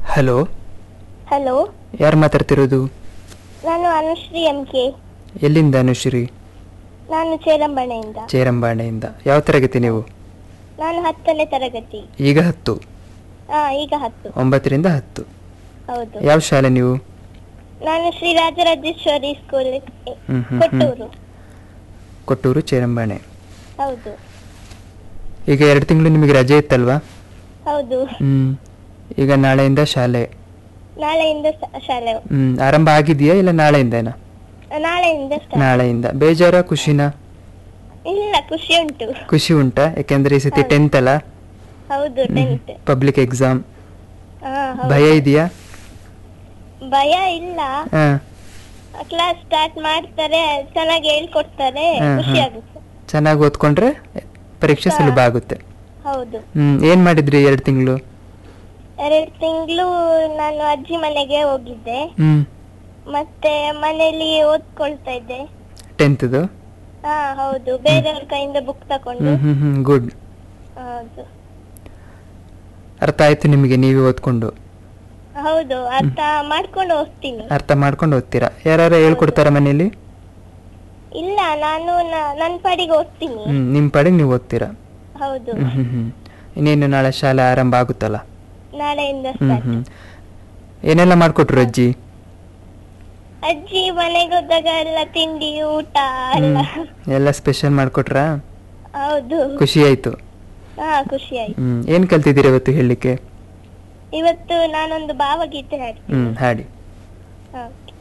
Hello hello ಯಾರು ಮಾತಾಡ್ತಿರೋದು ನಾನು ಅನುಶ್ರೀ ಎಂ ಕೆ ಎಲ್ಲಿಂದ ಅನುಶ್ರೀ ನಾನು ಚೇರಂಬಣೆಯಿಂದ ಚೇರಂಬಾಣೆಯಿಂದ ಯಾವ ತರಗತಿ ನೀವು ನಾನು ಹತ್ತನೇ ತರಗತಿ ಈಗ ಹತ್ತು ಹಾ ಈಗ ಹತ್ತು ಒಂಬತ್ತರಿಂದ ಹತ್ತು ಹೌದು ಯಾವ ಶಾಲೆ ನೀವು ನಾನು ಶ್ರೀ ರಾಜರಾಜೇಶ್ವರಿ ಸ್ಕೂಲ್ ಹ್ಮ್, ಹ್ಮ್, ಕೊಟ್ಟೂರು ಕೊಟ್ಟೂರು ಚೇರಂಬಾಣೆ ಹೌದು ಈಗ ಎರಡು ತಿಂಗಳು ನಿಮಗೆ ರಜೆ ಇತ್ತಲ್ವಾ ಹೌದು ಹ್ಮ್ ಈಗ ನಾಳೆಯಿಂದ ಶಾಲೆ ನಾಳೆಯಿಂದ ಸ- ಶಾಲೆ ಹ್ಮ್ ಆರಂಭ ಆಗಿದೆಯಾ ಇಲ್ಲ ನಾಳೆಯಿಂದನಾ ನಾಳೆಯಿಂದ start. ನಾಳೆಯಿಂದ ಬೇಜಾರ ಖುಷಿನಾ ಇಲ್ಲ ಖುಷಿ ಉಂಟು ಖುಷಿ ಉಂಟಾ ಯಾಕೆಂದ್ರೆ ಈ ಸತಿ ಹೌದು. ಟೆಂತ್ ಅಲ್ಲ ಹೌದು ಟೆಂತ್ ಪಬ್ಲಿಕ್ ಎಕ್ಸಾಮ್ ಹಾ ಹೌದು. ಭಯ ಇದೆಯಾ ಭಯ ಇಲ್ಲ ಹಾ ಕ್ಲಾಸ್ ಸ್ಟಾರ್ಟ್ ಮಾಡ್ತಾರೆ ಚೆನ್ನಾಗಿ ಹೇಳ್ಕೊಡ್ತಾರೆ ಹ್ಮ್, ಖುಷಿ ಹ್ಮ್. ಆಗುತ್ತೆ ಚೆನ್ನಾಗಿ ಓದ್ಕೊಂಡ್ರೆ ಪರೀಕ್ಷೆ ಹಾ. ಸುಲಭ ಆಗುತ್ತೆ ಹೌದು ಹ್ಮ್ ಏನ್ ಮಾಡಿದ್ರಿ ಎರಡು ತಿಂಗಳು ಎರಡು ತಿಂಗಳು ನಾನು ಅಜ್ಜಿ ಮನೆಗೆ ಹೋಗಿದ್ದೆ ಹ್ಮ್ ಮತ್ತೆ ಮನೆಯಲ್ಲಿ ಓದ್ಕೊಳ್ತಾ ಇದ್ದೆ ಟೆಂತ್ದು ಹಾ ಹೌದು ಬೇರೆಯವ್ರ ಕೈಯಿಂದ ಬುಕ್ ತಕೊಂಡು ಹ್ಮ್ ಹ್ಮ್ ಹ್ಮ್ ಗುಡ್ ಹೌದು ಅರ್ಥ ಆಯ್ತು ನಿಮಗೆ ನೀವೇ ಓದ್ಕೊಂಡು ಹೌದು ಅರ್ಥ ಮಾಡ್ಕೊಂಡು ಹೋಗ್ತೀನಿ ಅರ್ಥ ಮಾಡ್ಕೊಂಡು ಓದ್ತೀರಾ ಯಾರು ಹೇಳ್ಕೊಡ್ತಾರ ಮನೇಲಿ ಇಲ್ಲ ನಾನು ನ- ನನ್ ಪಾಡಿಗೆ ಓದ್ತೀನಿ ಹ್ಮ್ ನಿಮ್ ಪಾಡಿಗೆ ನೀವು ಓದ್ತೀರಾ ಹೌದು ಹ್ಮ್ ಹ್ಮ್ ಹ್ಮ್ ಇನ್ನೇನು ನಾಳೆ ಶಾಲೆ ಆರಂಭ ಆಗುತ್ತಲ್ಲ ನಾಳೆಯಿಂದ ಹ್ಮ್ ಸ್ಟಾರ್ಟ್ ಹ್ಮ್ ಏನೆಲ್ಲ ಮಾಡ್ಕೊಟ್ರು ಅಜ್ಜಿ ಅಜ್ಜಿ ಮನೆಗೆ ಹೋದಾಗ ಎಲ್ಲ ತಿಂಡಿ ಊಟ ಎಲ್ಲ ಹ್ಮ್. ಎಲ್ಲ ಸ್ಪೆಷಲ್ ಮಾಡ್ಕೊಟ್ರಾ ಹೌದು ಖುಷಿ ಆಯ್ತು ಹಾ ಖುಷಿ ಆಯ್ತು ಹ್ಮ್ ಏನ್ ಕಲ್ತಿದ್ದೀರಿ ಇವತ್ತು ಹೇಳಲಿಕ್ಕೆ ಇವತ್ತು ನಾನೊಂದು ಭಾವಗೀತೆ ಹಾಡ್ತೀನಿ ಹ್ಮ್ ಹಾಡಿ ಹಾ, okay.